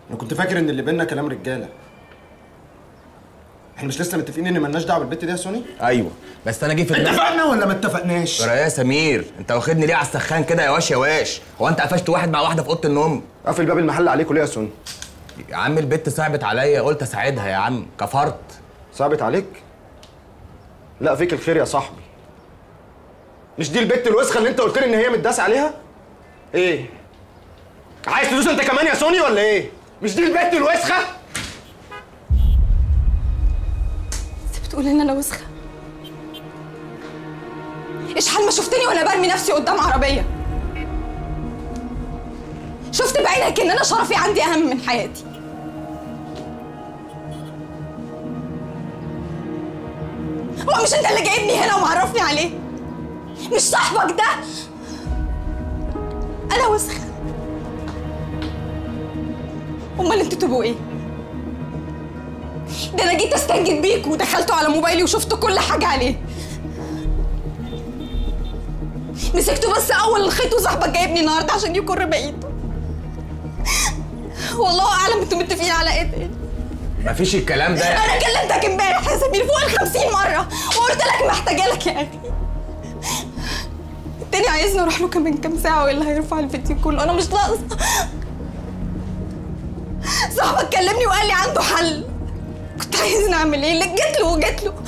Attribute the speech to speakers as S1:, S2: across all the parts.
S1: انا كنت فاكر ان اللي بينا كلام رجاله احنا مش لسه متفقين ان مالناش دعوه بالبت دي يا سوني
S2: ايوه بس انا جه في دماغي
S1: اتفقنا ولا ما اتفقناش
S2: ترى يا سمير انت واخدني ليه على السخان كده يا واش يا واش هو انت قفشت واحد مع واحده في اوضه النوم
S1: قافل باب المحل عليكم ليه يا سوني
S2: يا عم البت صعبت عليا قلت اساعدها يا عم كفرت
S1: صعبت عليك لا فيك الخير يا صاحبي مش دي البت الوسخه اللي انت قلت لي ان هي متداس عليها ايه عايز تدوس انت كمان يا سوني ولا ايه مش دي البت الوسخه
S3: انت بتقول ان انا وسخه ايش حال ما شفتني وانا برمي نفسي قدام عربيه شفت بعينك ان انا شرفي عندي اهم من حياتي هو مش انت اللي جايبني هنا ومعرفني عليه مش صاحبك ده انا وسخه امال انتوا تبقوا ايه ده انا جيت استنجد بيك ودخلته على موبايلي وشفت كل حاجه عليه مسكته بس اول الخيط وصاحبك جايبني النهارده عشان يكر بقيته والله اعلم انتوا متفقين على ايه تاني
S2: مفيش الكلام ده يا
S3: انا كلمتك امبارح يا سمير فوق ال 50 مره وقلت لك محتاجه لك يا اخي التاني عايزني اروح له كمان كام ساعه والا هيرفع الفيديو كله انا مش ناقصه صاحبك كلمني وقال لي عنده حل كنت عايزني اعمل ايه اللي جيت له وجيت له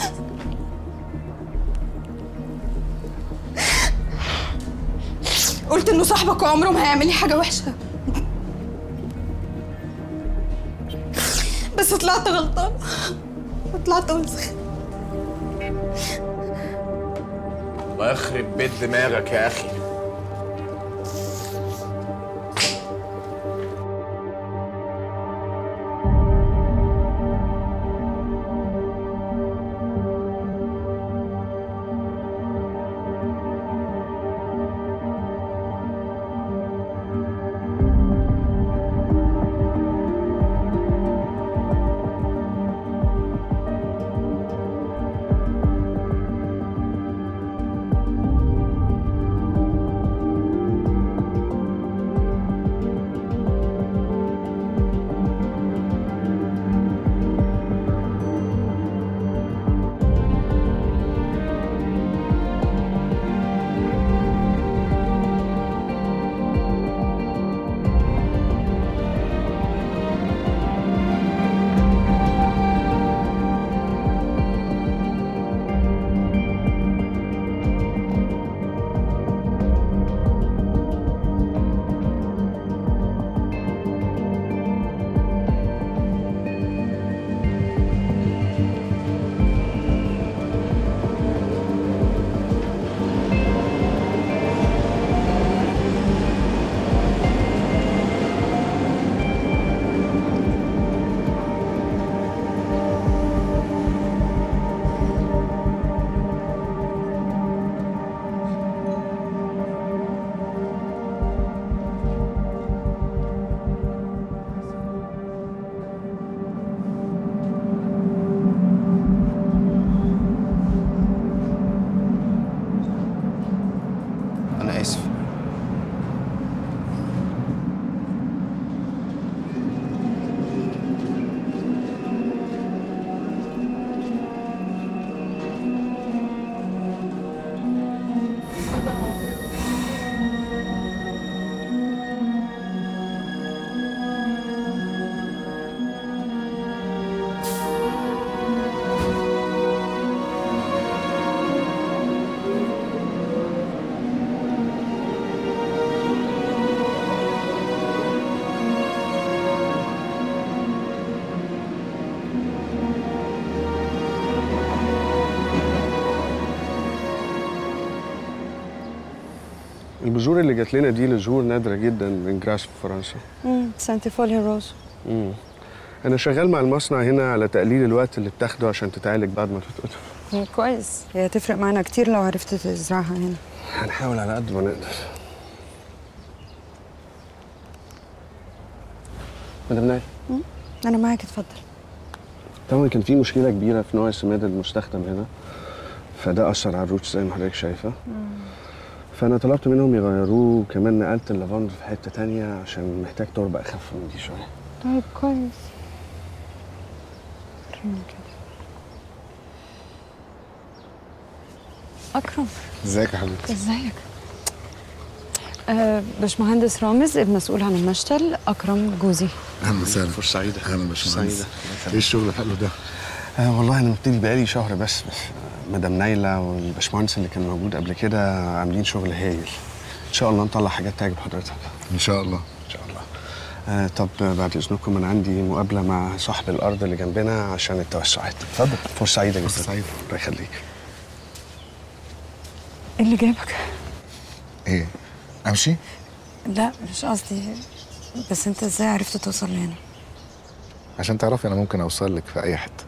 S3: قلت انه صاحبك وعمره ما هيعمل لي حاجه وحشه بس طلعت غلطانه وطلعت وسخ
S2: الله يخرب بيت دماغك يا اخي
S1: انا اسف
S4: البذور اللي جات لنا دي لزهور نادرة جدا من جراس في فرنسا
S5: سانتيفوليا روز
S4: مم. أنا شغال مع المصنع هنا على تقليل الوقت اللي بتاخده عشان تتعالج بعد ما تتقطع
S5: كويس هي هتفرق معانا كتير لو عرفت تزرعها هنا
S4: هنحاول على قد ما نقدر مدام نايل
S5: انا معاك اتفضل
S4: طبعا كان في مشكلة كبيرة في نوع السماد المستخدم هنا فده أثر على الروتس زي ما حضرتك شايفة فأنا طلبت منهم يغيروه وكمان نقلت اللافندر في حتة تانية عشان محتاج تربة أخف من دي شوية
S5: طيب كويس وريني كده أكرم
S6: ازيك يا حبيبتي
S5: ازيك أه باشمهندس رامز المسؤول عن المشتل أكرم جوزي
S6: اهلا وسهلا
S4: فرصة سعيدة
S6: اهلا باشمهندس
S4: سعيدة.
S6: ايه الشغل الحلو ده
S4: آه والله انا مبتدي بقالي شهر بس بس آه، مدام نايلة والباشمهندس اللي كان موجود قبل كده عاملين شغل هايل ان شاء الله نطلع حاجات تعجب حضرتك
S6: ان شاء الله
S4: ان شاء الله آه طب آه، بعد اذنكم انا عندي مقابله مع صاحب الارض اللي جنبنا عشان التوسعات
S6: اتفضل.
S4: فرصه سعيده جدا
S6: فرصة سعيدة.
S4: الله يخليك
S5: إيه اللي جابك؟
S6: ايه امشي
S5: لا مش قصدي بس أنت إزاي عرفت توصل لهنا؟
S6: عشان تعرفي انا ممكن اوصل لك في اي حته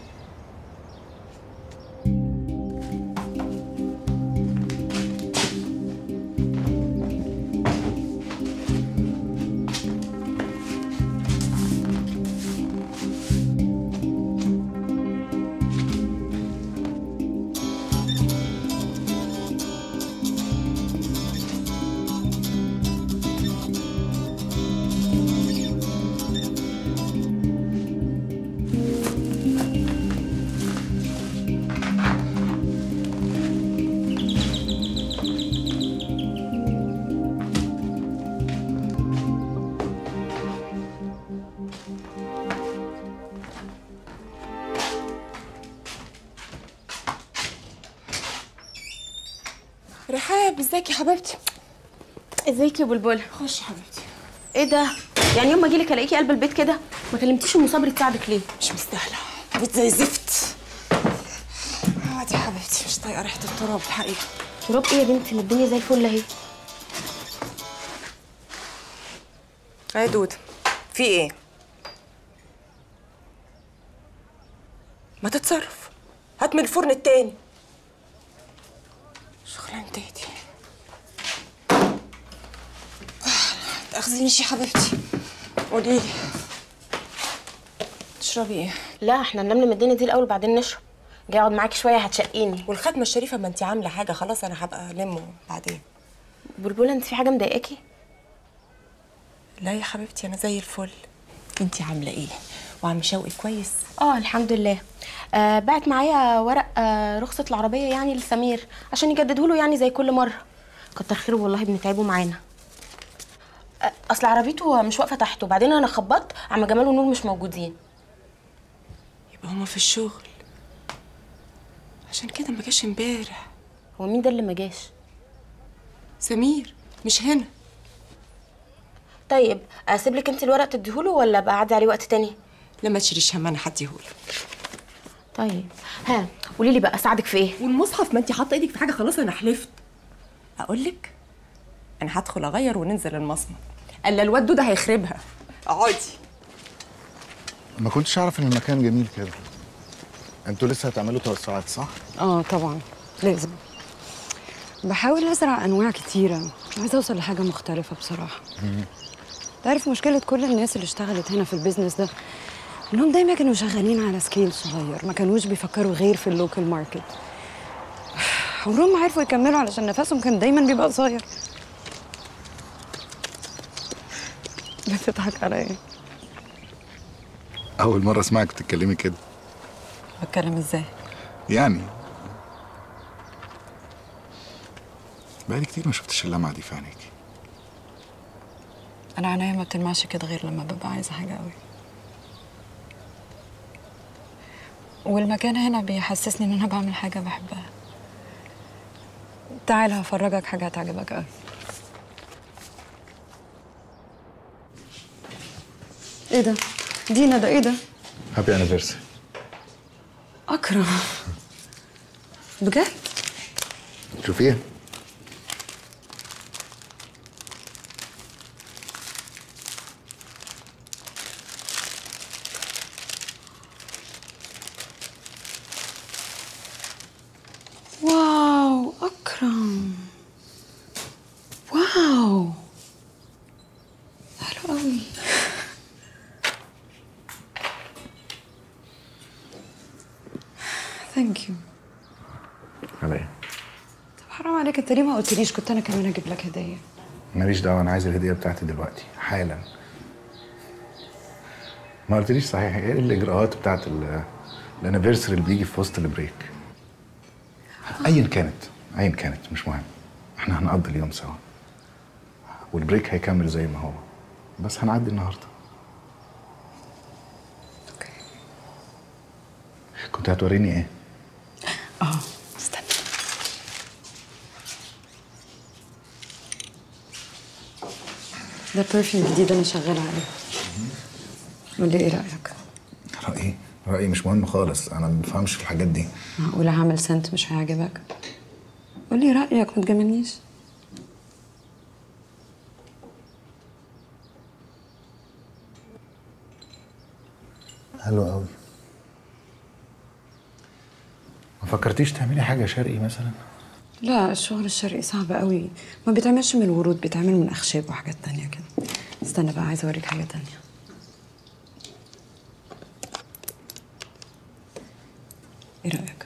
S7: رحاب ازيك يا حبيبتي
S3: ازيك يا بلبل
S7: خش يا حبيبتي
S3: ايه ده يعني يوم ما اجيلك الاقيكي قلب البيت كده ما كلمتيش ام صبري تساعدك ليه
S7: مش مستاهله بيت زي زفت اقعدي يا حبيبتي مش طايقه ريحه التراب الحقيقه
S3: تراب ايه يا بنتي ما الدنيا زي الفل اهي
S7: يا دود في ايه ما تتصرف هات من الفرن التاني شغلانتي دي تاخذينيش يا حبيبتي قولي لي تشربي ايه
S3: لا احنا نلملم الدنيا دي الاول وبعدين نشرب جاي اقعد معاكي شويه هتشقيني
S7: والختمه الشريفه ما انت عامله حاجه خلاص انا هبقى المه بعدين
S3: بلبل انت في حاجه مضايقاكي
S7: لا يا حبيبتي انا زي الفل انت عامله ايه وعم شوقي كويس
S3: اه الحمد لله آه بعت معايا ورق آه رخصه العربيه يعني لسمير عشان يجدده له يعني زي كل مره كتر خيره والله بنتعبه معانا آه اصل عربيته مش واقفه تحته وبعدين انا خبطت عم جمال ونور مش موجودين
S7: يبقى هما في الشغل عشان كده ما جاش امبارح
S3: هو مين ده اللي ما جاش
S7: سمير مش هنا
S3: طيب اسيب لك انت الورق تديهوله ولا ابقى اعدي عليه وقت تاني
S7: لما تشيليش هم انا هديهولك
S3: طيب ها قولي لي بقى اساعدك في ايه
S7: والمصحف ما انت حاطه ايدك في حاجه خلاص انا حلفت اقول لك انا هدخل اغير وننزل المصنع الا الواد ده هيخربها اقعدي
S6: ما كنتش اعرف ان المكان جميل كده انتوا لسه هتعملوا توسعات صح
S5: اه طبعا لازم بحاول ازرع انواع كتيره عايزه اوصل لحاجه مختلفه بصراحه تعرف مشكله كل الناس اللي اشتغلت هنا في البيزنس ده انهم دايما كانوا شغالين على سكيل صغير ما كانوش بيفكروا غير في اللوكال ماركت عمرهم ما عرفوا يكملوا علشان نفسهم كان دايما بيبقى قصير بتضحك على ايه
S6: اول مره اسمعك بتتكلمي كده
S5: بتكلم ازاي
S6: يعني بقالي كتير ما شفتش اللمعه دي في عينيكي
S5: انا عينيا ما بتلمعش كده غير لما ببقى عايزه حاجه قوي والمكان هنا بيحسسني ان انا بعمل حاجه بحبها تعال هفرجك حاجه هتعجبك قوي ايه ده دينا ده ايه ده
S6: هابي انيفرساري
S5: اكرم بجد
S6: شوفيها
S5: واو اكرم واو حلو قوي ثانك يو
S6: على ايه
S5: طب حرام عليك انت ليه ما قلتليش كنت انا كمان اجيب لك هديه
S6: ماليش دعوه انا عايز الهديه بتاعتي دلوقتي حالا ما قلتليش صحيح ايه الاجراءات بتاعت ال- الانيفرساري اللي بيجي في وسط البريك ايا كانت ايا كانت مش مهم احنا هنقضي اليوم سوا والبريك هيكمل زي ما هو بس هنعدي النهارده
S5: اوكي
S6: كنت هتوريني ايه
S5: اه استنى ده برفيوم جديد انا شغاله عليه قولي ايه رايك
S6: رايي رايي مش مهم خالص انا ما بفهمش في الحاجات دي
S5: معقولة هعمل سنت مش هيعجبك قولي رأيك ما تجاملنيش
S6: حلو قوي ما فكرتيش تعملي حاجه شرقي مثلا
S5: لا الشغل الشرقي صعب قوي ما بيتعملش من الورود بيتعمل من أخشاب وحاجات تانية كده استنى بقى عايزة أوريك حاجة تانية ايه رأيك؟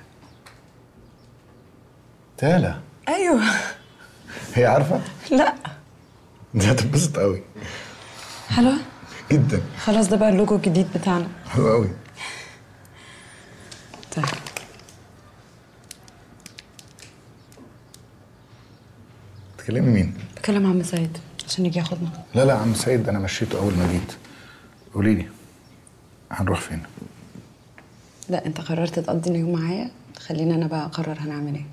S6: تالا
S5: ايوه
S6: هي عارفه
S5: لا
S6: دي هتتبسط قوي
S5: حلوة
S6: جدا
S5: خلاص ده بقى اللوجو الجديد بتاعنا
S6: حلو قوي
S5: طيب
S6: تكلمي مين
S5: بكلم عم سيد عشان يجي ياخدنا
S6: لا لا عم سيد انا مشيته اول ما جيت قولي لي هنروح فين
S5: لا انت قررت تقضي اليوم معايا خلينا انا بقى اقرر هنعمل ايه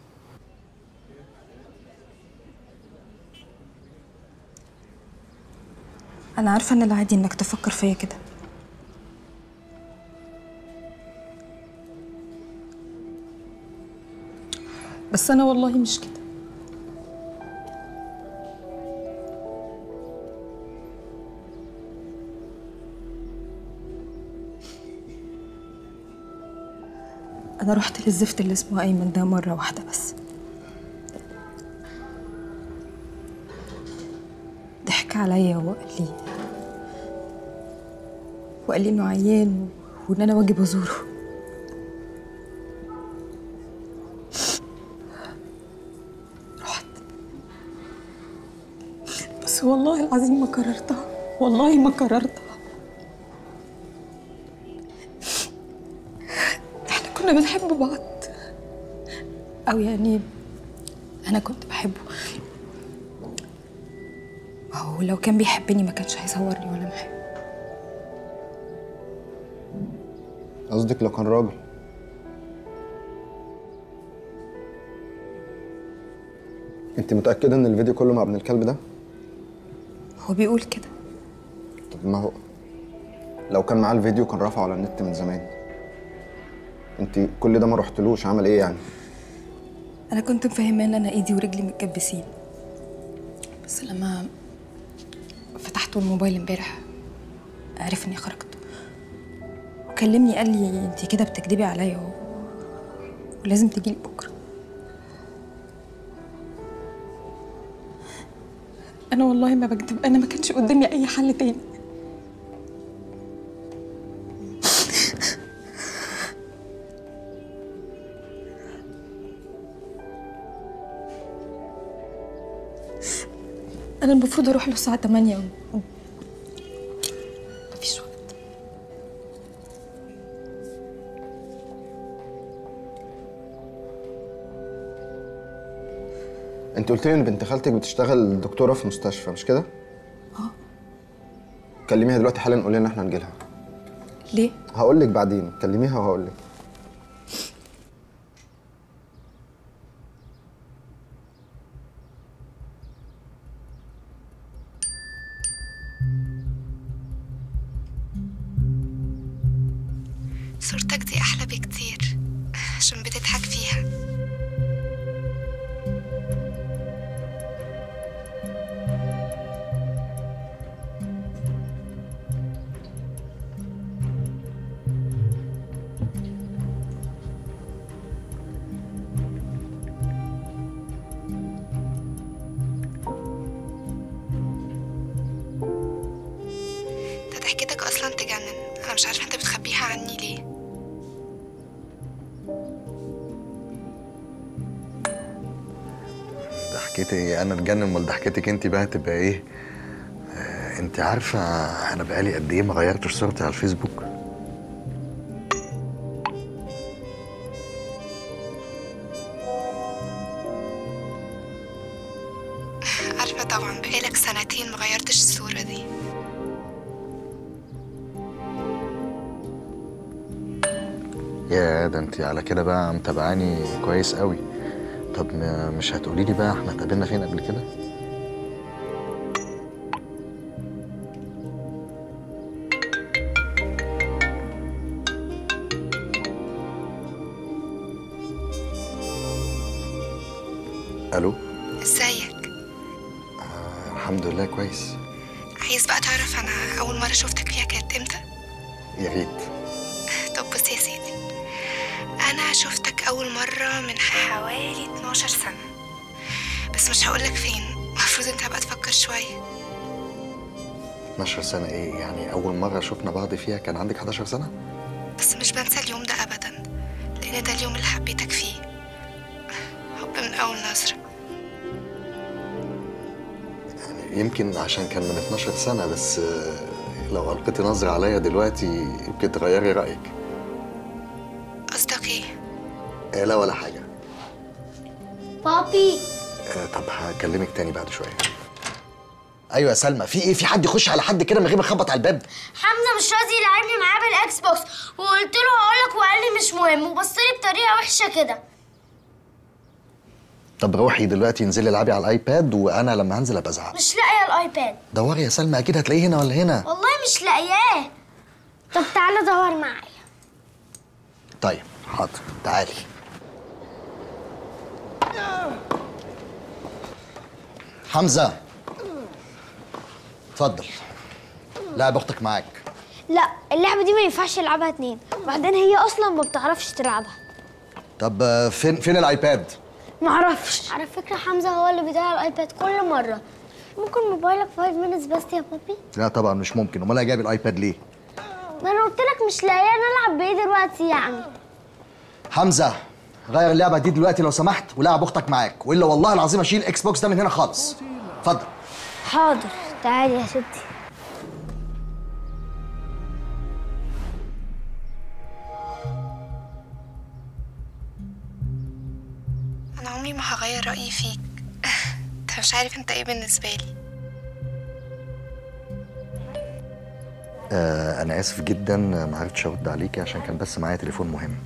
S7: انا عارفه ان العادي انك تفكر فيا كده بس انا والله مش كده انا رحت للزفت اللي اسمه ايمن ده مره واحده بس ضحك عليا وقال لي وقال لي انه عيان وان انا واجب ازوره رحت بس والله العظيم ما كررتها والله ما كررتها احنا كنا بنحب بعض او يعني انا كنت بحبه هو لو كان بيحبني ما كانش هيصورني وانا معاه
S1: قصدك لو كان راجل انت متأكدة ان الفيديو كله مع ابن الكلب ده؟
S7: هو بيقول كده
S1: طب ما هو لو كان معاه الفيديو كان رفعه على النت من زمان انت كل ده ما رحتلوش عمل ايه يعني؟
S7: انا كنت مفهمه ان انا ايدي ورجلي متكبسين بس لما فتحت الموبايل امبارح عرف اني خرجت وكلمني قال لي انت كده بتكدبي عليا و... ولازم تجيلي بكره انا والله ما بكذب انا ما كانش قدامي اي حل تاني انا المفروض اروح له الساعه 8 و... مفيش وقت
S1: انت قلت لي ان بنت خالتك بتشتغل دكتورة في مستشفى مش كده؟ اه كلميها دلوقتي حالا قولي لنا احنا هنجيلها
S7: ليه
S1: هقول لك بعدين كلميها وهقول لك
S3: صورتك دي أحلى بكتير عشان بتضحك فيها ده ضحكتك أصلا تجنن أنا مش عارفة أنت بتخبيها عني ليه
S8: ضحكتي انا اتجنن امال ضحكتك انت بقى تبقى ايه آه،
S6: انت عارفه انا بقالي قد ايه ما غيرتش صورتي على الفيسبوك
S7: عارفة طبعا بقالك سنتين ما غيرتش الصورة دي
S6: يا ده انت على كده بقى متابعاني كويس قوي طب ما- مش هتقولي لي بقى احنا اتقابلنا فين قبل كده الو
S7: ازيك
S6: الحمد لله كويس
S7: عايز بقى تعرف انا اول مرة شفتك فيها كانت امتى
S6: يا ريت
S7: طب بص يا سيدي انا شفتك اول مرة من حوالي 12 سنة بس مش هقولك فين المفروض انت بقى تفكر شوية
S6: 12 سنة ايه يعني أول مرة شفنا بعض فيها كان عندك 11 سنة؟
S7: بس مش بنسى اليوم ده ابدا لان ده اليوم اللي حبيتك فيه حب من اول نظرة
S6: يعني يمكن عشان كان من 12 سنة بس آه، لو ألقيتي نظرة عليا دلوقتي يمكن تغيري رأيك
S7: قصدك ايه
S6: آه، لا ولا حاجة
S8: بابي
S6: آه، طب هكلمك تاني بعد شوية أيوة يا سلمى في إيه؟ في حد يخش على حد كده من غير ما يخبط على الباب؟
S8: حمزه مش راضي يلعبني معاه بالاكس بوكس وقلت له هقولك وقال لي مش مهم وبص لي بطريقه وحشه كده
S6: طب روحي دلوقتي انزلي العبي على الآيباد وأنا لما هنزل أبقى أزعق
S8: مش لاقيه الايباد
S6: دوري يا سلمى أكيد هتلاقيه هنا ولا هنا
S8: والله مش لاقياه طب تعالى دور معايا
S6: طيب حاضر تعالي حمزة اتفضل لعب اختك معاك
S8: لا اللعبه دي ما ينفعش يلعبها اتنين وبعدين هي اصلا ما بتعرفش تلعبها
S6: طب آه، فين فين الايباد
S8: معرفش على فكره حمزه هو اللي بيضيع الايباد كل مره ممكن موبايلك 5 minutes بس يا بابي
S6: لا طبعا مش ممكن امال انا جايب الايباد ليه
S8: ما انا قلت لك مش لاقيه نلعب بايه دلوقتي يعني
S6: حمزة غير اللعبة دي دلوقتي لو سمحت ولعب اختك معاك والا والله العظيم اشيل اكس بوكس ده من هنا خالص اتفضل
S8: حاضر تعالي يا ستي
S7: انا عمري ما هغير رايي فيك انت مش عارف انت ايه بالنسبه لي
S6: آه انا اسف جدا ما عرفتش ارد عليكي عشان كان بس معايا تليفون مهم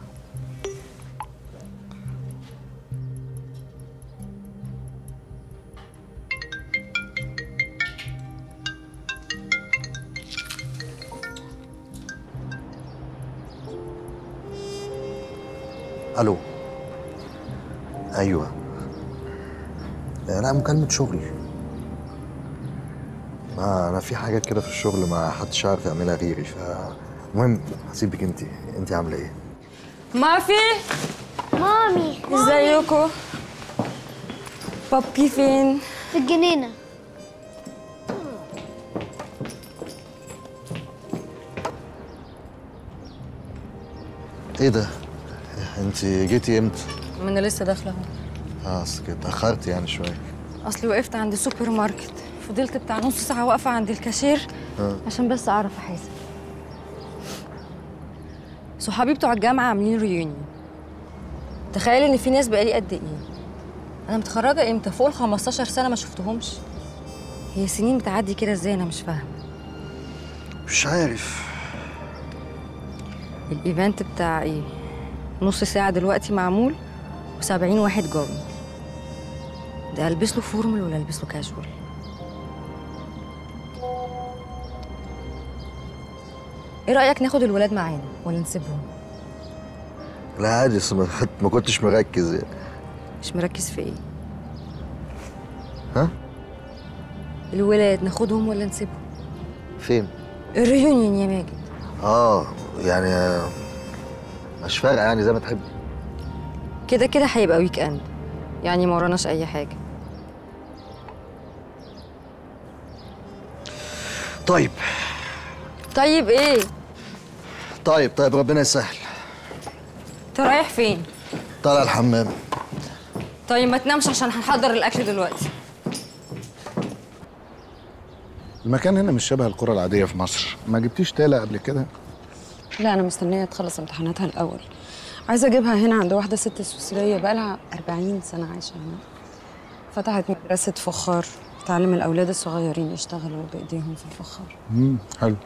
S6: الو ايوه آه، لا مكالمة شغل ما انا في حاجات كده في الشغل ما حدش عارف يعملها غيري فالمهم هسيبك انت انت عامله ايه
S5: ما في
S8: مامي
S5: ازيكم بابي فين
S8: في الجنينه
S6: ايه ده انت جيتي امتى
S5: ما انا لسه داخله اهو
S6: اه اصل كده اتاخرت يعني شويه
S5: اصلي وقفت عند السوبر ماركت فضلت بتاع نص ساعه واقفه عند الكاشير عشان بس اعرف احاسب صحابي بتوع الجامعه عاملين ريونيون تخيل ان في ناس بقالي قد ايه انا متخرجه امتى فوق ال 15 سنه ما شفتهمش هي سنين بتعدي كده ازاي انا مش فاهمه
S6: مش عارف
S5: الايفنت بتاع ايه نص ساعه دلوقتي معمول و70 واحد جوي ده البس له فورمال ولا البس له كاجوال ايه رايك ناخد الولاد معانا ولا نسيبهم
S6: لا عادي اصل ما- ما كنتش مركز يعني
S5: مش مركز في ايه
S6: ها
S5: الولاد ناخدهم ولا نسيبهم
S6: فين
S5: الريونيون يا ماجد
S6: اه يعني آه، مش فارقه يعني زي ما تحب
S5: كده كده هيبقى ويك اند يعني ما وراناش اي حاجه
S6: طيب
S5: طيب ايه
S6: طيب طيب ربنا يسهل
S5: انت رايح فين
S6: طالع الحمام
S5: طيب ما تنامش عشان هنحضر الاكل دلوقتي
S6: المكان هنا مش شبه القرى العاديه في مصر ما جبتيش تاله قبل كده
S5: لا انا مستنيه تخلص امتحاناتها الاول عايزه اجيبها هنا عند واحده ست سويسريه بقالها 40 سنه عايشه هنا فتحت مدرسه فخار تعلم الاولاد الصغيرين يشتغلوا بايديهم في الفخار
S6: امم حلو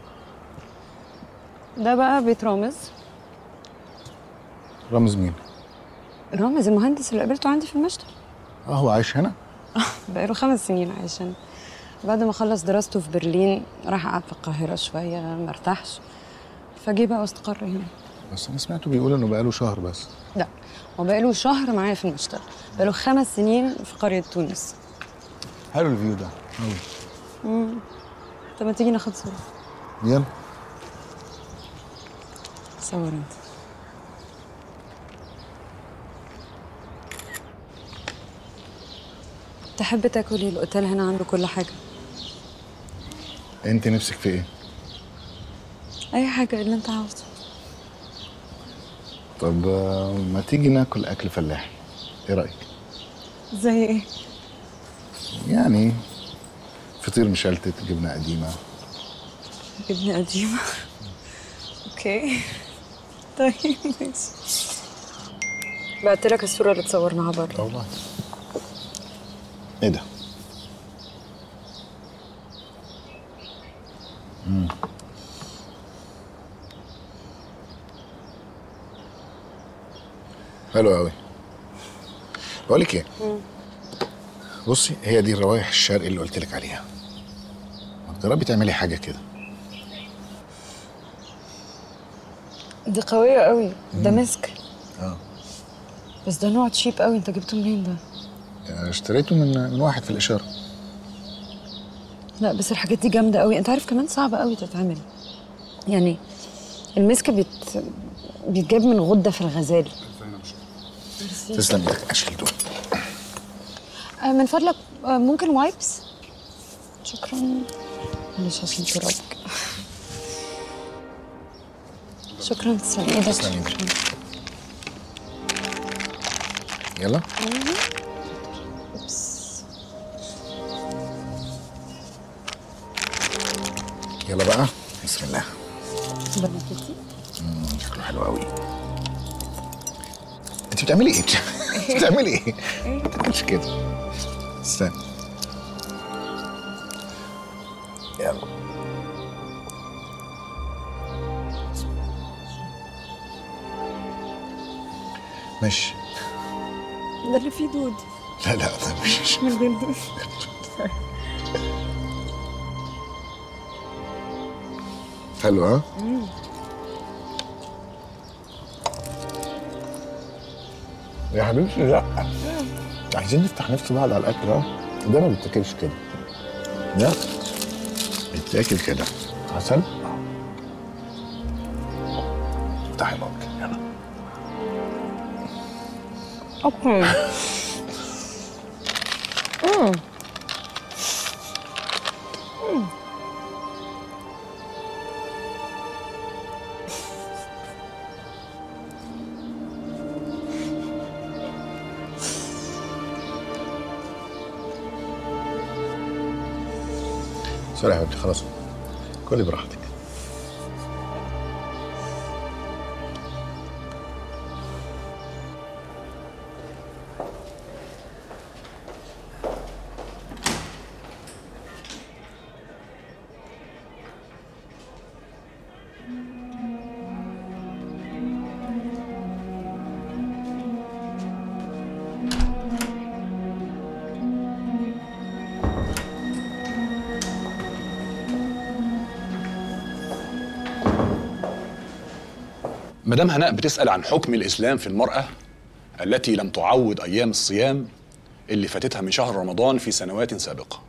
S5: ده بقى بيت رامز
S6: رامز مين
S5: رامز المهندس اللي قابلته عندي في المشتل
S6: اه هو عايش هنا
S5: بقاله خمس سنين عايش هنا بعد ما خلص دراسته في برلين راح قعد في القاهره شويه ما ارتاحش فجه بقى واستقر هنا
S6: بس انا سمعته بيقول انه بقاله شهر بس
S5: لا هو بقاله شهر معايا في المشتل بقاله خمس سنين في قريه تونس
S6: حلو الفيو ده قوي
S5: طب ما تيجي ناخد صوره
S6: يلا
S5: صور انت تحب تاكلي الاوتيل هنا عنده كل حاجه
S6: انت نفسك في ايه
S5: اي حاجه اللي انت عاوزه
S6: طب آه، ما تيجي ناكل اكل فلاحي ايه رايك
S5: زي ايه
S6: يعني فطير مشلتت جبنه قديمه
S5: جبنه قديمه اوكي طيب ماشي بعت لك الصوره اللي اتصورناها بره
S6: والله ايه ده مم. حلو قوي بقول لك ايه بصي هي دي الروايح الشرقي اللي قلت لك عليها ما تجربي تعملي حاجه كده
S5: دي قويه قوي ده مسك
S6: اه
S5: بس ده نوع تشيب قوي انت جبته منين ده
S6: اشتريته من من واحد في الاشاره
S5: لا بس الحاجات دي جامده قوي انت عارف كمان صعبه قوي تتعمل يعني المسك بيت... بيتجاب من غده في الغزال
S6: تسلم ايدك اشيل دول
S5: آه، من فضلك آه، ممكن وايبس شكرا معلش عشان ترابك شكرا تسلم ايدك
S6: تسلم إيدك.
S5: شكرا
S6: يلا
S5: أوبس.
S6: يلا بقى بسم الله
S5: بناتتي
S6: مم، شكله حلو قوي انت بتعملي ايه؟ بتعملي ايه؟ ما تاكلش كده استنى يلا ماشي
S5: ده اللي فيه دود
S6: لا لا ده مش
S5: من غير دود
S6: حلو ها؟ يا حبيبتي لا عايزين نفتح نفس بعض على الاكل ها ده ما بيتاكلش كده لا بيتاكل كده عسل افتحي ممكن يلا
S5: اوكي
S6: سوري يا حبيبتي خلاص كلي براحتك
S9: مدام هناء بتسأل عن حكم الإسلام في المرأة التي لم تعوض أيام الصيام اللي فاتتها من شهر رمضان في سنوات سابقة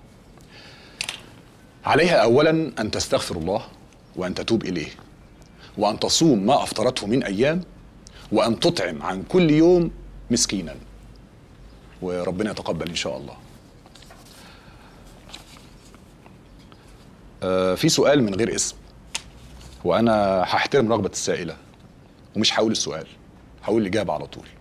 S9: عليها أولا أن تستغفر الله وأن تتوب إليه وأن تصوم ما أفطرته من أيام وأن تطعم عن كل يوم مسكينا وربنا يتقبل إن شاء الله آه، في سؤال من غير اسم وأنا هحترم رغبة السائلة ومش هقول السؤال هقول الإجابة على طول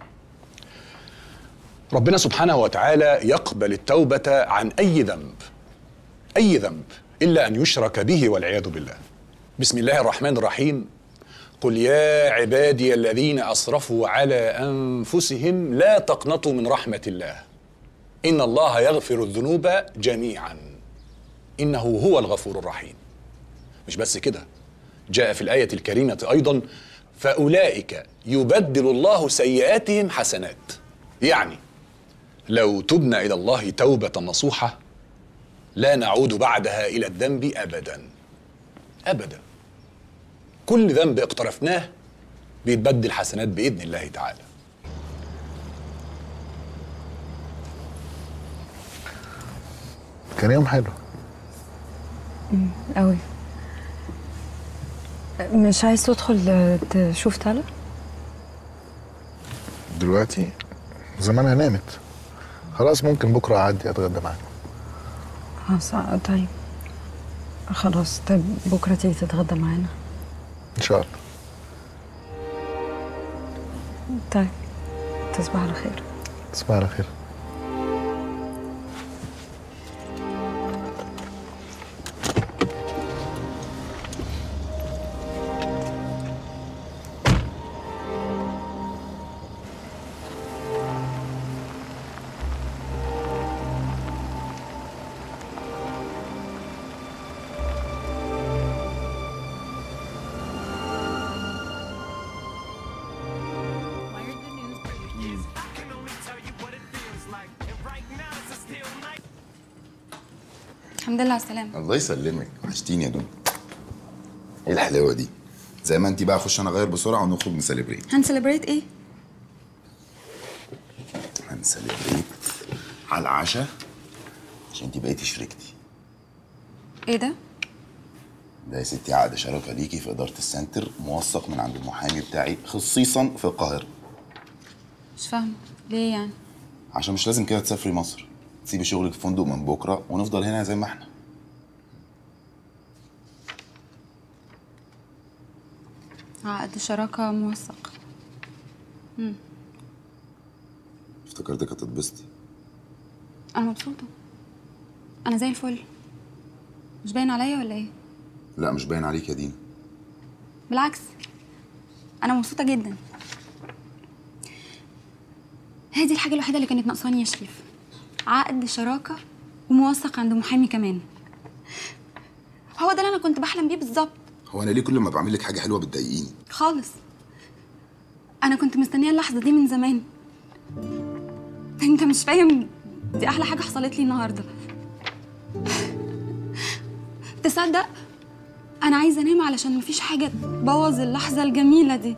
S9: ربنا سبحانه وتعالى يقبل التوبة عن أي ذنب أي ذنب إلا أن يشرك به والعياذ بالله بسم الله الرحمن الرحيم قل يا عبادي الذين أسرفوا على أنفسهم لا تقنطوا من رحمة الله إن الله يغفر الذنوب جميعا إنه هو الغفور الرحيم مش بس كده جاء في الآية الكريمة أيضا فأولئك يبدل الله سيئاتهم حسنات يعني لو تبنا إلى الله توبة نصوحة لا نعود بعدها إلى الذنب أبدا أبدا كل ذنب اقترفناه بيتبدل حسنات بإذن الله تعالى
S6: كان يوم حلو
S5: قوي مش عايز تدخل تشوف تالا
S6: دلوقتي زمانها نامت خلاص ممكن بكره اعدي اتغدى معاك
S5: اه صع- طيب خلاص طيب بكره تيجي تتغدى معانا
S6: ان شاء الله
S5: طيب تصبح على خير
S6: تصبح على خير
S7: الحمد لله على السلامة
S10: الله يسلمك وحشتيني يا دنيا ايه الحلاوه دي زي ما انت بقى اخش انا اغير بسرعه ونخرج نسليبريت
S7: هنسليبريت ايه؟
S10: هنسليبريت على العشاء عشان انت بقيتي شريكتي
S7: ايه ده؟
S10: ده يا ستي عقد شراكه ليكي في اداره السنتر موثق من عند المحامي بتاعي خصيصا في القاهره
S7: مش فاهمة ليه يعني؟
S10: عشان مش لازم كده تسافري مصر تسيبي شغلك في فندق من بكره ونفضل هنا زي ما احنا
S7: عقد شراكة موثق مم.
S10: افتكرتك هتتبسطي
S7: أنا مبسوطة أنا زي الفل مش باين عليا ولا ايه؟
S10: لا مش باين عليك يا دينا
S7: بالعكس أنا مبسوطة جدا هي دي الحاجة الوحيدة اللي كانت ناقصاني يا شريف عقد شراكة وموثق عند محامي كمان هو ده اللي أنا كنت بحلم بيه بالظبط
S10: هو انا ليه كل ما بعمل لك حاجه حلوه بتضايقيني
S7: خالص انا كنت مستنيه اللحظه دي من زمان انت مش فاهم دي احلى حاجه حصلت لي النهارده تصدق انا عايزه انام علشان مفيش حاجه تبوظ اللحظه الجميله دي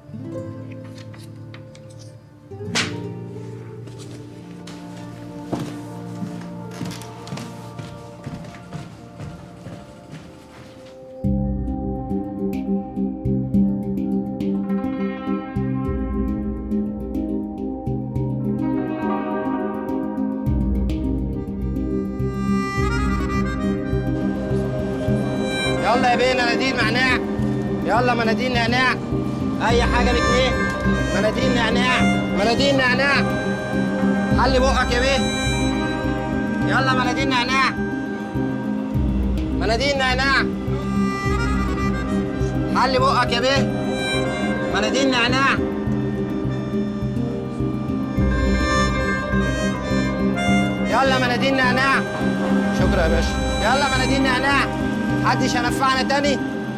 S11: يلا يا بيه مناديل نعناع يلا مناديل نعناع اي حاجه لك ايه مناديل نعناع مناديل نعناع حلي بقك يا بيه يلا مناديل نعناع مناديل نعناع حلي بقك يا بيه مناديل نعناع يلا مناديل نعناع شكرا يا باشا يلا مناديل نعناع محدش هنفعنا تاني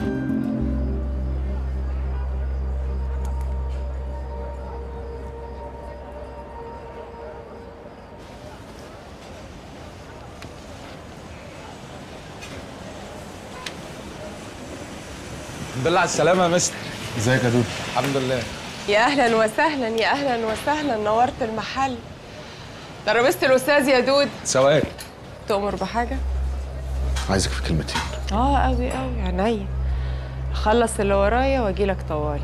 S12: الحمد لله على السلامة يا مستر
S6: ازيك يا دودو
S12: الحمد لله
S13: يا اهلا وسهلا يا اهلا وسهلا نورت المحل ترابيزه الاستاذ يا دود
S12: سواك
S13: تؤمر بحاجه
S6: عايزك في كلمتين
S13: اه قوي قوي عينيا اخلص اللي ورايا واجيلك طوالي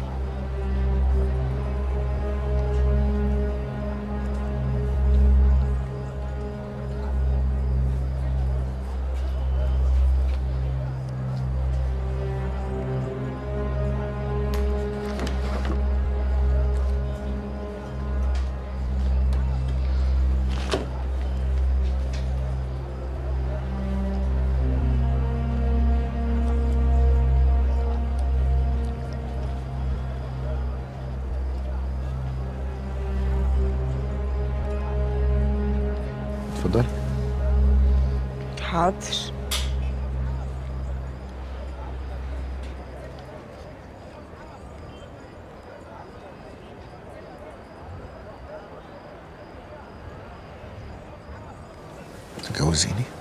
S13: حاضر
S6: تتجوزيني